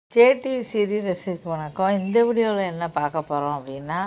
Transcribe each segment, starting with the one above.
JTV சீரியஸுக்கு வணக்கம் இந்த வீடியோவில் என்ன பார்க்க போகிறோம் அப்படின்னா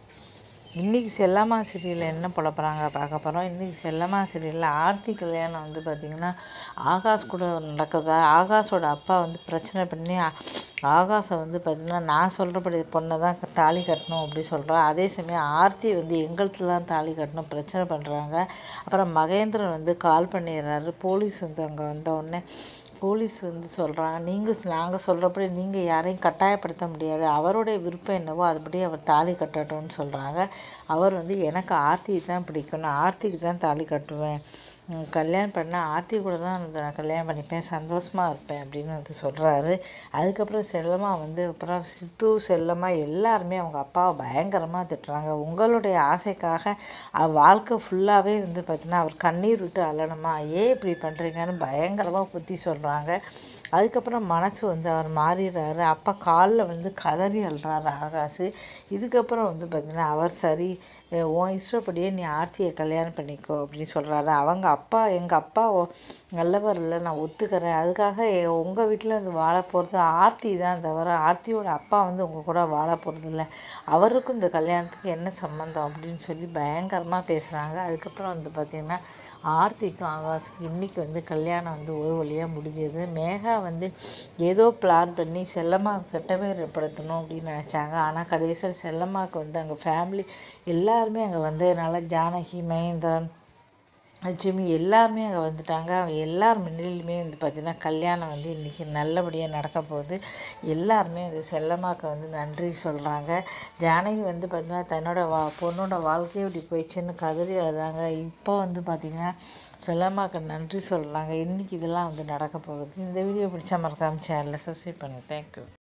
இன்றைக்கி செல்லம்மா சீரியலில் என்ன போட போகிறாங்க பார்க்க போகிறோம் இன்றைக்கி செல்லம்மா சீரியலில் ஆர்த்தி கல்யாணம் வந்து பார்த்திங்கன்னா ஆகாஷ் கூட நடக்குதா ஆகாஷோட அப்பா வந்து பிரச்சனை பண்ணி ஆ- ஆகாஷை வந்து பார்த்திங்கன்னா நான் சொல்கிறபடி பொண்ணை தான் தாலி கட்டணும் அப்படி சொல்கிறா அதே சமயம் ஆர்த்தி வந்து எங்களுக்கு தான் தாலி கட்டணும் பிரச்சனை பண்ணுறாங்க அப்புறம் மகேந்திரன் வந்து கால் பண்ணிடுறாரு போலீஸ் வந்து அங்கே வந்த உடனே போலீஸ் வந்து சொல்கிறாங்க நீங்கள் நாங்கள் சொல்கிறபடி நீங்கள் யாரையும் கட்டாயப்படுத்த முடியாது அவருடைய விருப்பம் என்னவோ அதுபடி அவர் தாலி கட்டட்டும்னு சொல்கிறாங்க அவர் வந்து எனக்கு ஆர்த்தி தான் பிடிக்கும் நான் ஆர்த்திக்கு தான் தாலி கட்டுவேன் உம் கல்யாணம் பண்ணால் ஆர்த்தி கூட தான் வந்து நான் கல்யாணம் பண்ணிப்பேன் சந்தோஷமாக இருப்பேன் அப்படின்னு வந்து சொல்கிறாரு அதுக்கப்புறம் செல்லம்மா வந்து அப்புறம் சித்து செல்லம்மா எல்லாருமே அவங்க அப்பாவை பயங்கரமாக திட்டுறாங்க உங்களுடைய ஆசைக்காக அவ வாழ்க்கை ஃபுல்லாகவே வந்து பார்த்தீங்கன்னா அவர் கண்ணீர் விட்டு அழணுமா ஏன் இப்படி பண்ணுறீங்கன்னு பயங்கரமாக புத்தி சொல்கிறாங்க அதுக்கப்புறம் மனசு வந்து அவர் மாறிடுறாரு அப்பா காலில் வந்து கதறி அழுறாரு ஆகாசு இதுக்கப்புறம் வந்து பார்த்திங்கன்னா அவர் சரி அஹ் உன் இஷ்டப்படியே நீ ஆர்த்தியை கல்யாணம் பண்ணிக்கோ அப்படின்னு சொல்கிறாரு அவங்க அப்பா எங்கள் அப்பா ஒ- நல்லவர் இல்லை நான் ஒத்துக்கிறேன் அதுக்காக உங்கள் வீட்டில் வந்து வாழ போகிறது ஆர்த்தி தான் தவிர ஆர்த்தியோட அப்பா வந்து உங்கள் கூட வாழ போகிறது இல்லை அவருக்கும் இந்த கல்யாணத்துக்கு என்ன சம்மந்தம் அப்படின்னு சொல்லி பயங்கரமாக பேசுகிறாங்க அதுக்கப்புறம் வந்து பார்த்திங்கன்னா ஆர்த்திக்கும் ஆகாஷுக்கும் இன்றைக்கி வந்து கல்யாணம் வந்து ஒரு வழியாக முடிஞ்சது மேகா வந்து ஏதோ பிளான் பண்ணி செல்லம்மா கெட்ட பேர் ஏற்படுத்தணும் அப்படின்னு நினச்சாங்க ஆனால் கடைசியில் செல்லம்மாவுக்கு வந்து அங்கே ஃபேமிலி எல்லாருமே அங்கே வந்ததுனால ஜானகி மகேந்திரன் லட்சுமி எல்லாருமே அங்கே வந்துட்டாங்க அவங்க எல்லார் முன்னிலையுமே வந்து பார்த்திங்கன்னா கல்யாணம் வந்து இன்றைக்கி நல்லபடியாக நடக்க போகுது எல்லாருமே வந்து செல்லம்மாக்கு வந்து நன்றி சொல்கிறாங்க ஜானகி வந்து பார்த்திங்கன்னா தன்னோட வா பொண்ணோட வாழ்க்கையே இப்படி போயிடுச்சுன்னு கதறி அழுதாங்க இப்போ வந்து பார்த்திங்கன்னா செல்லம்மாக்கு நன்றி சொல்கிறாங்க இன்றைக்கி இதெல்லாம் வந்து நடக்க போகுது இந்த வீடியோ பிடிச்சா மறக்காம சேனலை சப்ஸ்கிரைப் பண்ணுங்கள் தேங்க்யூ